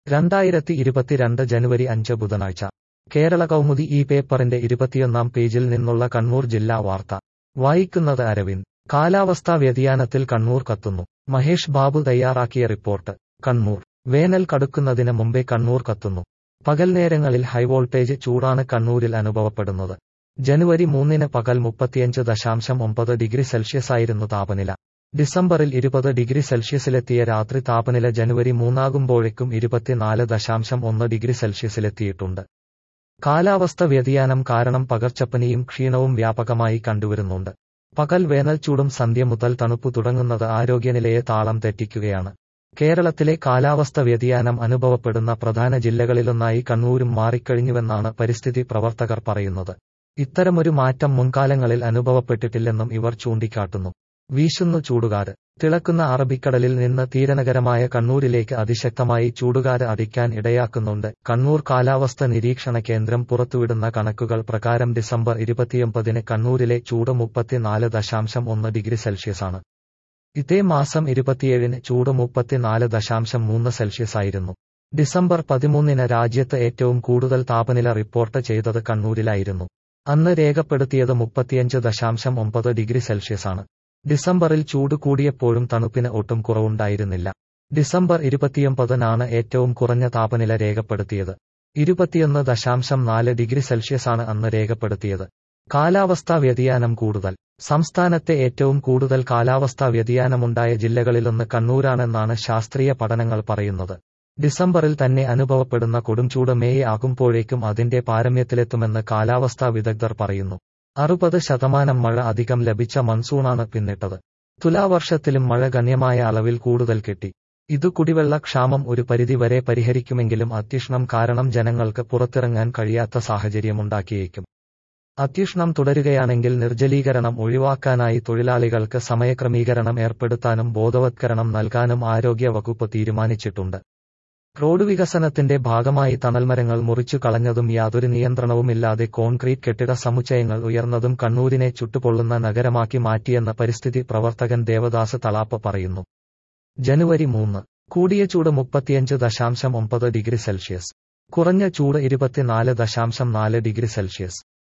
രണ്ടായിരത്തി ഇരുപത്തിരണ്ട് ജനുവരി അഞ്ച് ബുധനാഴ്ച കേരള കൗമുദി ഈ പേപ്പറിന്റെ ഇരുപത്തിയൊന്നാം പേജിൽ നിന്നുള്ള കണ്ണൂർ ജില്ലാ വാർത്ത വായിക്കുന്നത് അരവിന്ദ് കാലാവസ്ഥാ വ്യതിയാനത്തിൽ കണ്ണൂർ കത്തുന്നു മഹേഷ് ബാബു തയ്യാറാക്കിയ റിപ്പോർട്ട് കണ്ണൂർ വേനൽ കടുക്കുന്നതിന് മുമ്പേ കണ്ണൂർ കത്തുന്നു പകൽ നേരങ്ങളിൽ ഹൈവോൾട്ടേജ് ചൂടാണ് കണ്ണൂരിൽ അനുഭവപ്പെടുന്നത് ജനുവരി മൂന്നിന് പകൽ മുപ്പത്തിയഞ്ച് ദശാംശം ഒമ്പത് ഡിഗ്രി സെൽഷ്യസായിരുന്നു താപനില ഡിസംബറിൽ ഇരുപത് ഡിഗ്രി സെൽഷ്യസിലെത്തിയ രാത്രി താപനില ജനുവരി മൂന്നാകുമ്പോഴേക്കും ഇരുപത്തിനാല് ദശാംശം ഒന്ന് ഡിഗ്രി സെൽഷ്യസിലെത്തിയിട്ടുണ്ട് കാലാവസ്ഥ വ്യതിയാനം കാരണം പകർച്ചപ്പനിയും ക്ഷീണവും വ്യാപകമായി കണ്ടുവരുന്നുണ്ട് പകൽ വേനൽച്ചൂടും സന്ധ്യ മുതൽ തണുപ്പു തുടങ്ങുന്നത് ആരോഗ്യനിലയെ താളം തെറ്റിക്കുകയാണ് കേരളത്തിലെ കാലാവസ്ഥ വ്യതിയാനം അനുഭവപ്പെടുന്ന പ്രധാന ജില്ലകളിലൊന്നായി കണ്ണൂരും മാറിക്കഴിഞ്ഞുവെന്നാണ് പരിസ്ഥിതി പ്രവർത്തകർ പറയുന്നത് ഇത്തരമൊരു മാറ്റം മുൻകാലങ്ങളിൽ അനുഭവപ്പെട്ടിട്ടില്ലെന്നും ഇവർ ചൂണ്ടിക്കാട്ടുന്നു വീശുന്നു ചൂടുകാര് തിളക്കുന്ന അറബിക്കടലിൽ നിന്ന് തീരനഗരമായ കണ്ണൂരിലേക്ക് അതിശക്തമായി ചൂടുകാര് അടിക്കാൻ ഇടയാക്കുന്നുണ്ട് കണ്ണൂർ കാലാവസ്ഥ നിരീക്ഷണ കേന്ദ്രം പുറത്തുവിടുന്ന കണക്കുകൾ പ്രകാരം ഡിസംബർ ഇരുപത്തിയൊമ്പതിന് കണ്ണൂരിലെ ചൂട് മുപ്പത്തിനാല് ദശാംശം ഒന്ന് ഡിഗ്രി സെൽഷ്യസാണ് ഇതേ മാസം ഇരുപത്തിയേഴിന് ചൂട് മുപ്പത്തിനാല് ദശാംശം മൂന്ന് സെൽഷ്യസ് ആയിരുന്നു ഡിസംബർ പതിമൂന്നിന് രാജ്യത്ത് ഏറ്റവും കൂടുതൽ താപനില റിപ്പോർട്ട് ചെയ്തത് കണ്ണൂരിലായിരുന്നു അന്ന് രേഖപ്പെടുത്തിയത് മുപ്പത്തിയഞ്ച് ദശാംശം ഒമ്പത് ഡിഗ്രി സെൽഷ്യസാണ് ഡിസംബറിൽ ചൂട് കൂടിയപ്പോഴും തണുപ്പിന് ഒട്ടും കുറവുണ്ടായിരുന്നില്ല ഡിസംബർ ഇരുപത്തിയൊമ്പതിനാണ് ഏറ്റവും കുറഞ്ഞ താപനില രേഖപ്പെടുത്തിയത് ഇരുപത്തിയൊന്ന് ദശാംശം നാല് ഡിഗ്രി സെൽഷ്യസാണ് അന്ന് രേഖപ്പെടുത്തിയത് കാലാവസ്ഥാ വ്യതിയാനം കൂടുതൽ സംസ്ഥാനത്തെ ഏറ്റവും കൂടുതൽ കാലാവസ്ഥാ വ്യതിയാനമുണ്ടായ ജില്ലകളിലൊന്ന് കണ്ണൂരാണെന്നാണ് ശാസ്ത്രീയ പഠനങ്ങൾ പറയുന്നത് ഡിസംബറിൽ തന്നെ അനുഭവപ്പെടുന്ന കൊടുംചൂട് മേയ് ആകുമ്പോഴേക്കും അതിന്റെ പാരമ്യത്തിലെത്തുമെന്ന് കാലാവസ്ഥാ വിദഗ്ധർ പറയുന്നു അറുപത് ശതമാനം മഴ അധികം ലഭിച്ച മൺസൂണാണ് പിന്നിട്ടത് തുലാവർഷത്തിലും മഴ ഗണ്യമായ അളവിൽ കൂടുതൽ കിട്ടി ഇതു കുടിവെള്ള ക്ഷാമം ഒരു പരിധിവരെ പരിഹരിക്കുമെങ്കിലും അത്യുഷ്ണം കാരണം ജനങ്ങൾക്ക് പുറത്തിറങ്ങാൻ കഴിയാത്ത സാഹചര്യമുണ്ടാക്കിയേക്കും അത്യുഷ്ണം തുടരുകയാണെങ്കിൽ നിർജ്ജലീകരണം ഒഴിവാക്കാനായി തൊഴിലാളികൾക്ക് സമയക്രമീകരണം ഏർപ്പെടുത്താനും ബോധവത്കരണം നൽകാനും ആരോഗ്യ വകുപ്പ് തീരുമാനിച്ചിട്ടുണ്ട് റോഡ് വികസനത്തിന്റെ ഭാഗമായി തണൽമരങ്ങൾ മുറിച്ചു കളഞ്ഞതും യാതൊരു നിയന്ത്രണവുമില്ലാതെ കോൺക്രീറ്റ് കെട്ടിട സമുച്ചയങ്ങൾ ഉയർന്നതും കണ്ണൂരിനെ ചുട്ടുപൊള്ളുന്ന നഗരമാക്കി മാറ്റിയെന്ന് പരിസ്ഥിതി പ്രവർത്തകൻ ദേവദാസ് തളാപ്പ് പറയുന്നു ജനുവരി മൂന്ന് കൂടിയ ചൂട് മുപ്പത്തിയഞ്ച് ദശാംശം ഒമ്പത് ഡിഗ്രി സെൽഷ്യസ് കുറഞ്ഞ ചൂട് ഇരുപത്തിനാല് ദശാംശം നാല് ഡിഗ്രി സെൽഷ്യസ്